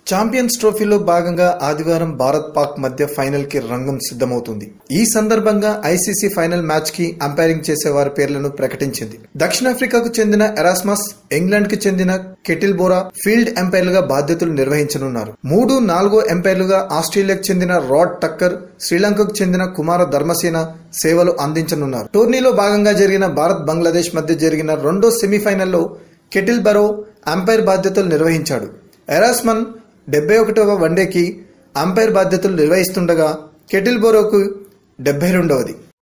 champions ట్రోఫీలో భాగంగా ఆదివారం భారత్ పాక్ మధ్య ఫైనల్ కి రంగం సిద్ధమవుతుంది ఈ సందర్భంగా ఐసీసీ ఫైనల్ మ్యాచ్ కి అంపైరింగ్ చేసే వారి పేర్లను ప్రకటించింది దక్షిణాఫ్రికాకు చెందిన ఎరాస్మస్ ఇంగ్లాండ్ కి చెందిన కెటిల్ బోరా ఫీల్డ్ ఎంపైర్లుగా బాధ్యతలు నిర్వహించనున్నారు మూడు నాలుగో ఎంపైర్లుగా ఆస్ట్రేలియాకు చెందిన రాడ్ టక్కర్ శ్రీలంకకు చెందిన కుమార ధర్మసేన సేవలు అందించనున్నారు టోర్నీలో భాగంగా జరిగిన భారత్ బంగ్లాదేశ్ మధ్య జరిగిన రెండో సెమీఫైనల్లో కెటిల్ బరో అంపైర్ బాధ్యతలు నిర్వహించాడు ఎరాస్మన్ డెబ్బై ఒకటవ వన్డేకి అంపైర్ బాధ్యతలు నిర్వహిస్తుండగా కెటిల్ బోరోకు డెబ్బై రెండవది